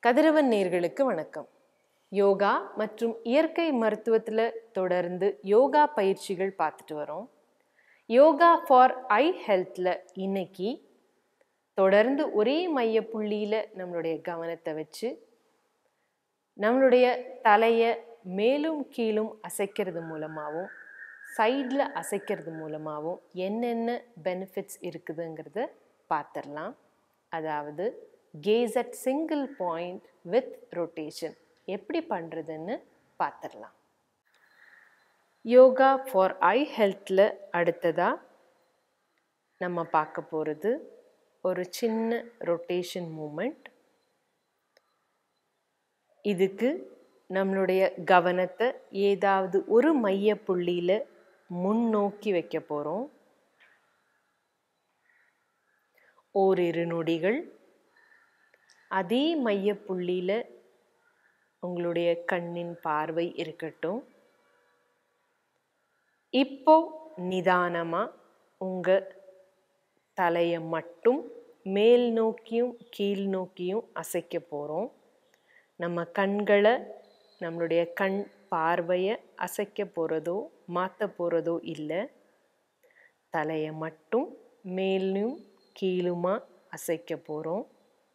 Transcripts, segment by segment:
கதிரவன் நேர்களுக்கு வணக்கம் யோகா மற்றும் இயற்கை மருத்துவத்தில் தொடர்ந்து யோகா பயிற்சிகள் பார்த்துட்டு வரோம் யோகா ஃபார் ஐ ஹெல்த்தில் இன்னைக்கு தொடர்ந்து ஒரே மைய புள்ளியில் நம்மளுடைய கவனத்தை வச்சு நம்மளுடைய தலையை மேலும் கீழும் அசைக்கிறது மூலமாகவும் சைடில் அசைக்கிறது மூலமாகவும் என்னென்ன பெனிஃபிட்ஸ் இருக்குதுங்கிறத பார்த்துடலாம் அதாவது case at single point with rotation எப்படி பண்ணுறதுன்னு பார்த்துடலாம் யோகா ஃபார் ஐ ஹெல்த்தில் அடுத்ததாக நம்ம பார்க்க போகிறது ஒரு சின்ன ரொட்டேஷன் மூமெண்ட் இதுக்கு நம்மளுடைய கவனத்தை ஏதாவது ஒரு மைய புள்ளியில் முன்னோக்கி வைக்க போகிறோம் ஓரிரு நொடிகள் அதே மைய புள்ளியில் உங்களுடைய கண்ணின் பார்வை இருக்கட்டும் இப்போ நிதானமாக உங்கள் தலையை மட்டும் மேல் நோக்கியும் கீழ் நோக்கியும் அசைக்க போகிறோம் நம்ம கண்களை நம்மளுடைய கண் பார்வையை அசைக்க போகிறதோ மாற்ற போகிறதோ இல்லை தலையை மட்டும் மேலும் கீழுமா அசைக்க போகிறோம்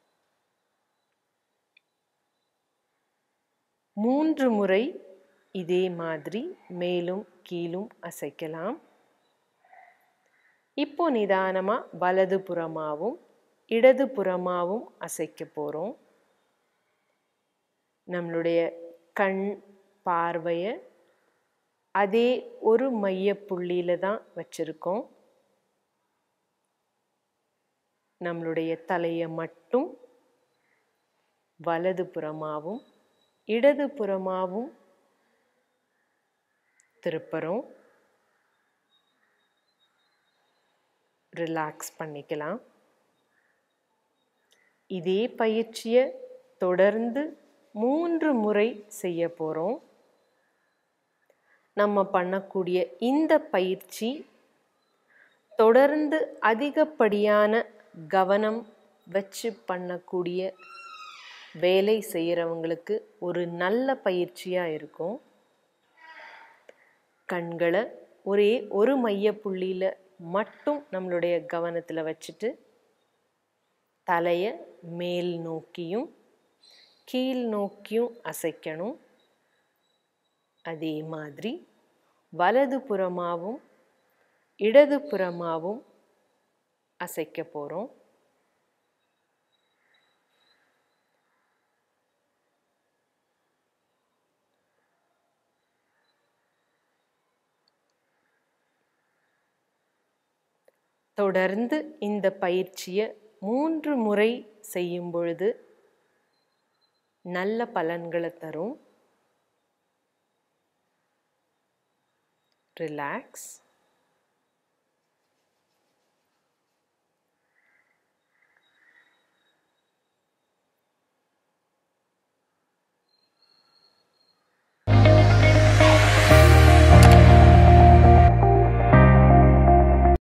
மூன்று முறை இதே மாதிரி மேலும் கீழும் அசைக்கலாம் இப்போ நிதானமாக வலது புறமாகவும் இடது புறமாகவும் அசைக்க போகிறோம் நம்மளுடைய கண் பார்வையை அதே ஒரு மைய புள்ளியில் தான் வச்சுருக்கோம் நம்மளுடைய தலையை மட்டும் வலது புறமாகவும் இடது புறமாகவும் திருப்புறோம் ரிலாக்ஸ் பண்ணிக்கலாம் இதே பயிற்சியை தொடர்ந்து மூன்று முறை செய்ய போகிறோம் நம்ம பண்ணக்கூடிய இந்த பயிற்சி தொடர்ந்து அதிகப்படியான கவனம் வச்சு பண்ணக்கூடிய வேலை செய்கிறவங்களுக்கு ஒரு நல்ல பயிற்சியாக இருக்கும் கண்களை ஒரே ஒரு மைய புள்ளியில் மட்டும் நம்மளுடைய கவனத்தில் வச்சுட்டு தலையை மேல் நோக்கியும் கீழ் நோக்கியும் அசைக்கணும் அதே மாதிரி வலது புறமாகவும் இடது புறமாகவும் அசைக்க போகிறோம் தொடர்ந்து இந்த பயிற்சியை மூன்று முறை செய்யும் பொழுது நல்ல பலன்களை தரும் ரிலாக்ஸ்